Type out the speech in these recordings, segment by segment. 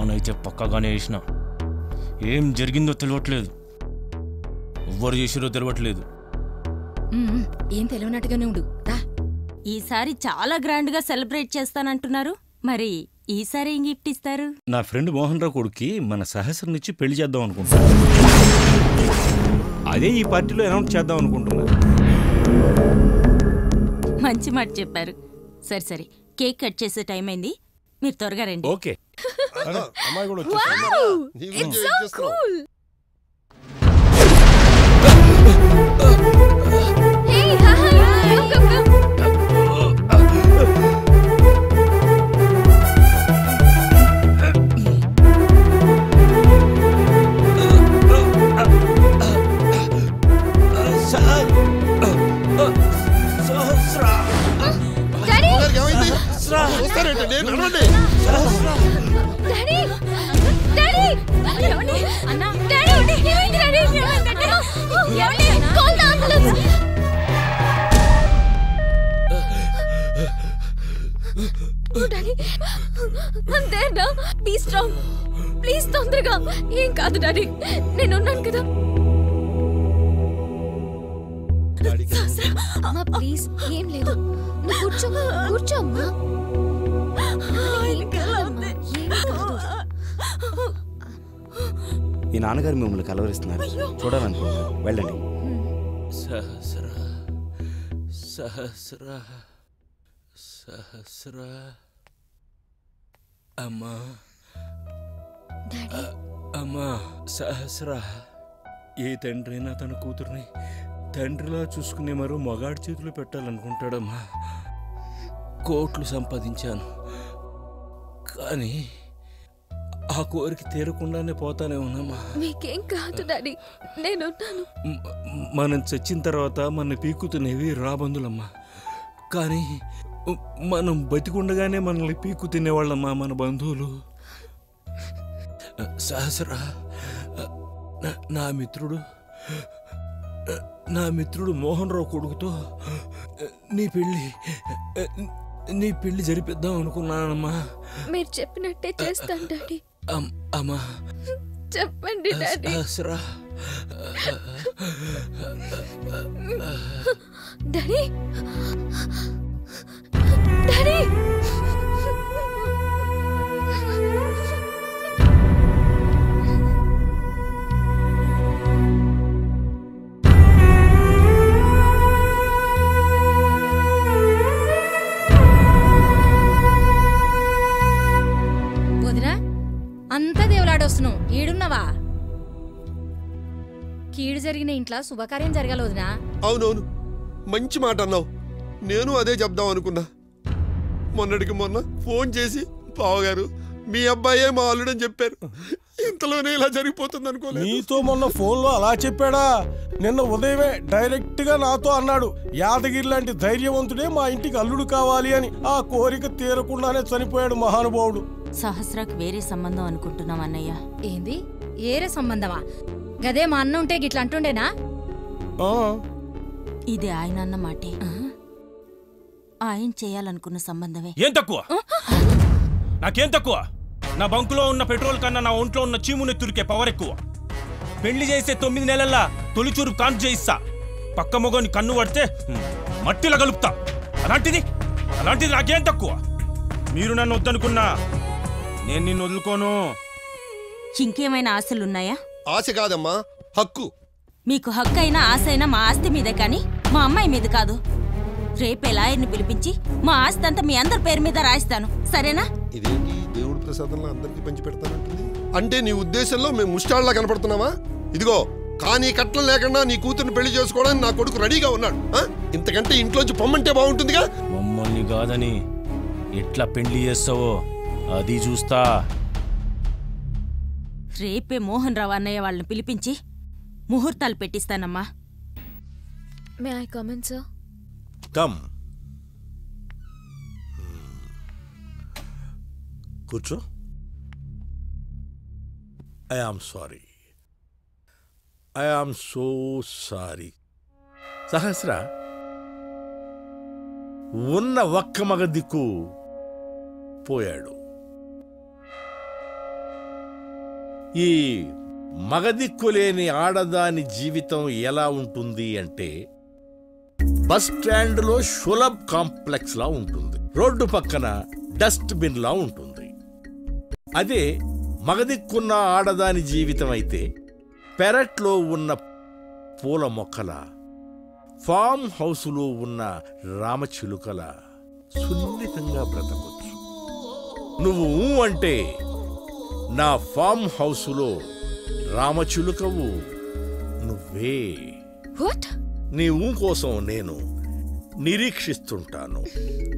Plan అయితే పక్కాగానే వేసిన ఏం జరిగిందో తెలియట్లేదు ఎవ్వరు చేసిరో తెలియట్లేదు మ్మ్, ఏం తెలియనట్టుగానే ఉండు రా ఈసారి చాలా గ్రాండ్ గా సెలబ్రేట్ చేస్తానంటున్నారు మరి ఈసారి ఏం గిఫ్ట్ ఇస్తారు నా ఫ్రెండ్ మోహన్ రావు కొడుక్కి మన సహస్రనిచ్చి పెళ్లి చేద్దాం అనుకుంటా అదే ఈ పార్టీలో అనౌన్స్ చేద్దాం అనుకుంటున్నా మంచి మాట చెప్పారు సరే సరే కేక్ కట్ చేసే టైం అయింది మీరు త్వరగా రండి ఓకే అమ్మాయి కూడా నీ గురించి ఏం చేస్తున్నావు? అందరికి ఏమైంది? చూస్తారేంటి? నేను నడవండి. అంతేనా బీ స్ట్రాంగ్ ప్లీజ్ తొందరగా ఏం కాదు డాడీ నేను ఉన్నాను కదా అమ్మా ప్లీజ్ ఏం లేదు నువ్వు కూర్చో కూర్చో అమ్మా ఏం కాదమ్మా, ఏం కాదు. మీ నాన్నగారు మిమ్మల్ని కలవరిస్తున్నారు చూడాలనుకుంటున్నారు వెళ్ళండి సహస్ర సహస్ర సహస్ర అమ్మా డాడీ అమ్మా సహస్ర ఏ తండ్రైనా తన కూతుర్ని తండ్రిలా చూసుకునే మరో మగాడి చేతిలో పెట్టాలనుకుంటాడమ్మా కోట్లు సంపాదించాను కానీ ఆ కోరిక తీరకుండానే పోతానే ఉన్నామా మీకేం కాదు డాడీ నేనున్నాను మ- మనం చచ్చిన తర్వాత మన పీకుతునేవి రాబందులమ్మా కానీ మనం బతికుండగానే మనల్ని పీకు తినేవాళ్ళమ్మా మన బంధువులు సహస్ర నా- నా మిత్రుడు నా మిత్రుడు మోహన్ రావు కొడుకుతో నీ పెళ్ళి నీ పెళ్లి జరిపిద్దాం అనుకున్నానమ్మా మీరు చెప్పినట్టే చేస్తాను డాడీ అమ్- అమ్మా చెప్పండి డాడీ సహస్ర డాడీ డాడీ వదినా అంతా దేవులాడొస్తున్నావు ఈడున్నావా కీడు జరిగిన ఇంట్లో శుభకార్యం జరగాలి వదినా అవునవును మంచి మాట అన్నావు నేను అదే చెప్దాం అనుకున్నా మొన్నటికి మొన్న ఫోన్ చేసి బావగారు మీ అబ్బాయే మా అల్లుడని చెప్పారు ఇంతలోనే ఇలా జరిగిపోతుంది అనుకోలేదు నీతో మొన్న ఫోన్లో అలా చెప్పాడా నిన్న ఉదయమే డైరెక్ట్ గా నాతో అన్నాడు యాదగిరి లాంటి ధైర్యవంతుడే మా ఇంటికి అల్లుడు కావాలి అని ఆ కోరిక తీరకుండానే చనిపోయాడు మహానుభావుడు సహస్రాకి వేరే సంబంధం అనుకుంటున్నాం అన్నయ్య ఏంది ఏరే సంబంధమా గదే మా అన్న ఉంటే గిట్ల అంటుండేనా ఆ, ఇది ఆయన అన్న మాటే ఆయన చేయాలనుకున్న సంబంధమే ఏం తక్కువ నాకేం తక్కువ నా బంకులో ఉన్న పెట్రోల్ కన్నా నా ఒంట్లో ఉన్న చీముని తురికే పవర్ ఎక్కువ పెళ్లి చేసే తొమ్మిది నెలల్లో తొలిచూరు కాన్పు చేయిస్తా పక్క మొగని కన్ను పడితే హ్మ్, మట్టిలో కలుపుతా అలాంటిది అలాంటిది నాకేం తక్కువ మీరు నన్ను వద్దనుకున్నా నేను నిన్ను వదులుకోను ఇంకేమైనా ఆశలున్నాయా ఆశ కాదమ్మా హక్కు మీకు హక్కు అయినా ఆశ అయినా మా ఆస్తి మీదే కానీ మా అమ్మాయి మీద కాదు రేపే లాయర్ని పిలిపించి మా ఆస్తి అంతా మీ అందరి పేరు మీద రాయిస్తాను సరేనా ఇదేంటి దేవుడి ప్రసాదంలో అందరికీ పంచి పెడతానంటుంది అంటే నీ ఉద్దేశంలో మేము ముష్టాళ్ళ కనపడుతున్నావా ఇదిగో కానీ కట్నం లేకుండా నీ కూతుర్ని పెళ్లి చేసుకోవడానికి నా కొడుకు రెడీగా ఉన్నాడు ఆ? ఇంతకంటే ఇంట్లోంచి పొమ్మంటే బాగుంటుందిగా మమ్మల్ని కాదని ఎట్లా పెళ్లి చేస్తావో అది చూస్తా రేపే మోహన్ రావు అన్నయ్య వాళ్ళని పిలిపించి ముహూర్తాలు పెట్టిస్తానమ్మా may I come in sir come కూర్చో I am sorry I am so sorry Sahasra ఉన్న ఒక్క మగ దిక్కు పోయాడు ఈ మగదిక్కులేని ఆడదాని జీవితం ఎలా ఉంటుంది అంటే బస్ స్టాండ్లో షులబ్ కాంప్లెక్స్ లా ఉంటుంది రోడ్డు పక్కన డస్ట్ బిన్ లా ఉంటుంది అదే మగదిక్కున్న ఆడదాని జీవితం అయితే పెరట్లో ఉన్న పూల మొక్కల ఫామ్ హౌసులో ఉన్న రామచిలుకల సున్నితంగా బ్రతకొచ్చు నువ్వు ఊ అంటే నా ఫామ్ హౌసులో రామచిలుకవు నువ్వే వాట్ నీ ఊ కోసం నేను నిరీక్షిస్తుంటాను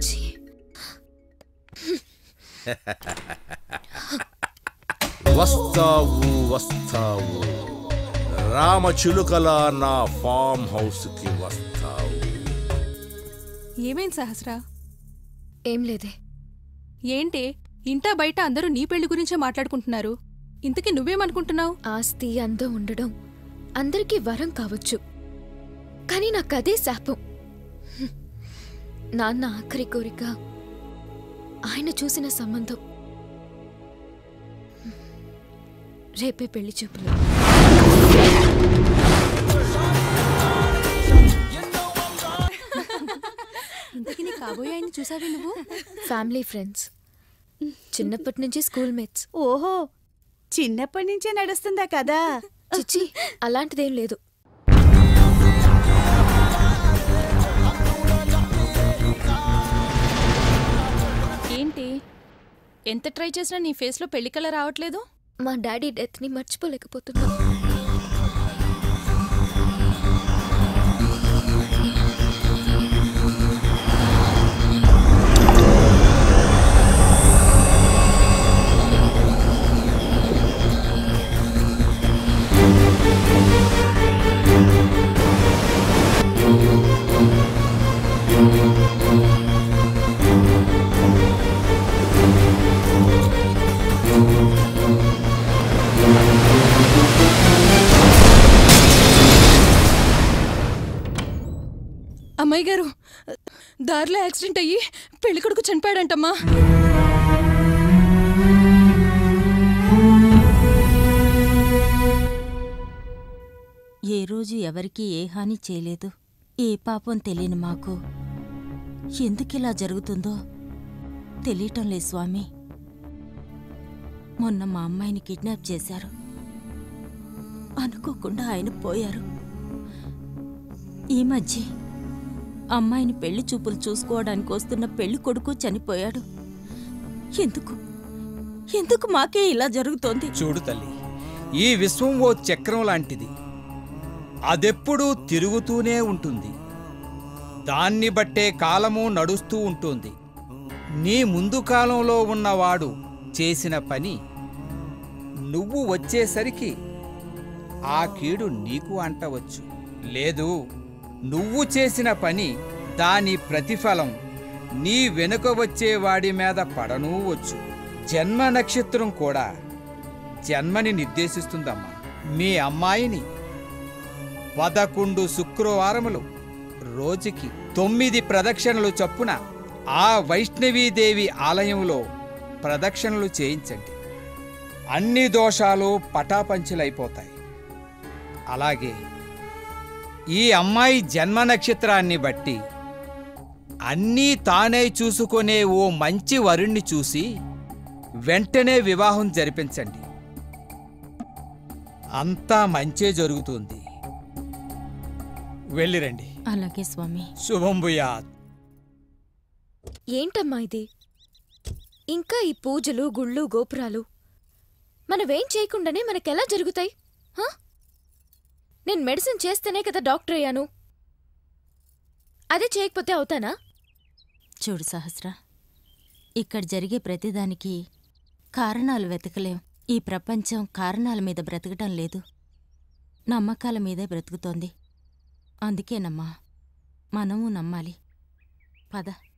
వస్తావు వస్తావు రామచిలుకల నా ఫామ్ హౌస్కి వస్తావు ఏమేం సహస్రా ఏం లేదే ఏంటి ఇంటా బయట అందరూ నీ పెళ్లి గురించే మాట్లాడుకుంటున్నారు ఇంతకీ నువ్వేమనుకుంటున్నావు ఆస్తి అందం ఉండడం అందరికీ వరం కావచ్చు కానీ నాకు అదే శాపం హ్మ్. నాన్న ఆఖరి కోరిక ఆయన చూసిన సంబంధం హ్మ్. రేపే పెళ్లి చూపులు ఇంతకీ నీ కాబోయే ఆయన్ని చూసావే నువ్వు ఫ్యామిలీ ఫ్రెండ్స్ చిన్నప్పటి నుంచి స్కూల్ మేట్స్ ఓహో చిన్నప్పటి నుంచే నడుస్తుందా కదా చిచ్చి అలాంటిదేం లేదు ఏంటి ఎంత ట్రై చేసినా నీ ఫేస్లో పెళ్లి కల రావట్లేదు మా డాడీ డెత్ని మర్చిపోలేకపోతున్నా అమ్మాయి గారు దారిలో యాక్సిడెంట్ అయ్యి పెళ్లి కొడుకు చనిపోయాడంటమ్మా ఏ రోజు ఎవరికీ ఏ హాని చేయలేదు ఏ పాపం తెలియని మాకు ఎందుకిలా జరుగుతుందో తెలియటం లేదు స్వామి మొన్న మా అమ్మాయిని కిడ్నాప్ చేశారు అనుకోకుండా ఆయన పోయారు ఈ మధ్య అమ్మాయిని పెళ్లి చూపులు చూసుకోవడానికి వస్తున్న పెళ్లి కొడుకు చనిపోయాడు ఎందుకు ఎందుకు మాకే ఇలా జరుగుతోంది చూడు తల్లి ఈ విశ్వం ఓ చక్రం లాంటిది అదెప్పుడూ తిరుగుతూనే ఉంటుంది దాన్ని బట్టే కాలము నడుస్తూ ఉంటుంది నీ ముందు కాలంలో ఉన్నవాడు చేసిన పని నువ్వు వచ్చేసరికి ఆ కీడు నీకు అంటవచ్చు లేదు నువ్వు చేసిన పని దాని ప్రతిఫలం నీ వెనుక వచ్చే వాడి మీద పడనూ వచ్చు జన్మ నక్షత్రం కూడా జన్మని నిర్దేశిస్తుందమ్మా మీ అమ్మాయిని పదకొండు శుక్రవారములు రోజుకి తొమ్మిది ప్రదక్షిణలు చొప్పున ఆ వైష్ణవీదేవి ఆలయంలో ప్రదక్షిణలు చేయించండి అన్ని దోషాలు పటాపంచులైపోతాయి అలాగే ఈ అమ్మాయి జన్మ నక్షత్రాన్ని బట్టి అన్నీ తానే చూసుకునే ఓ మంచి వరుణ్ణి చూసి వెంటనే వివాహం జరిపించండి అంతా మంచే జరుగుతుంది వెళ్ళిరండి అలాగే స్వామి శుభం భూయాత్ ఏంటమ్మా ఇది ఇంకా ఈ పూజలు గుళ్ళు గోపురాలు మనవేం చేయకుండానే మనకెలా జరుగుతాయి హా? నేను మెడిసిన్ చేస్తేనే కదా డాక్టర్ అయ్యాను అదే చేయకపోతే అవుతానా చూడు సహస్ర ఇక్కడ జరిగే ప్రతిదానికి కారణాలు వెతకలేం ఈ ప్రపంచం కారణాల మీద బ్రతకటం లేదు నమ్మకాల మీదే బ్రతుకుతోంది అందుకేనమ్మా మనము నమ్మాలి పద